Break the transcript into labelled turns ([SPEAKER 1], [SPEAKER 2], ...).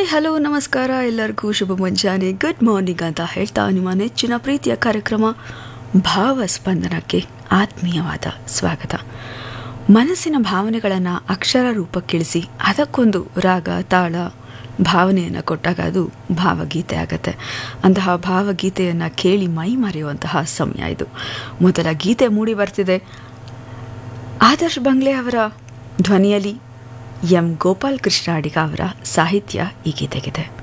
[SPEAKER 1] hi hello ನಮಸ್ಕಾರ ಎಲ್ಲರಿಗೂ ಶುಭ ಮುಂಜಾನೆ ಗುಡ್ ಮಾರ್ನಿಂಗ್ ಅಂತ ಹೇಳ್ತಾ ನಿಮ್ಮ ನೆಚ್ಚಿನ ಪ್ರೀತಿಯ ಕಾರ್ಯಕ್ರಮ ಭಾವಸ್ಪಂದನಕ್ಕೆ ಆತ್ಮೀಯವಾದ ಸ್ವಾಗತ ಮನಸ್ಸಿನ ಭಾವನೆಗಳನ್ನು ಅಕ್ಷರ ರೂಪಕ್ಕಿಳಿಸಿ ಅದಕ್ಕೊಂದು ರಾಗ ತಾಳ ಭಾವನೆಯನ್ನು ಕೊಟ್ಟಾಗ ಅದು ಭಾವಗೀತೆ ಆಗತ್ತೆ ಅಂತಹ ಭಾವಗೀತೆಯನ್ನು ಕೇಳಿ ಮೈ ಮರೆಯುವಂತಹ ಸಮಯ ಇದು ಮೊದಲ ಗೀತೆ ಮೂಡಿ ಬರ್ತಿದೆ ಆದರ್ಶ್ ಬಂಗ್ಲೆ ಅವರ ಧ್ವನಿಯಲ್ಲಿ ಎಂ ಗೋಪಾಲ್ ಕೃಷ್ಣ ಅಡಿಗ ಅವರ ಸಾಹಿತ್ಯ ಈ ಗೀತೆಗಿದೆ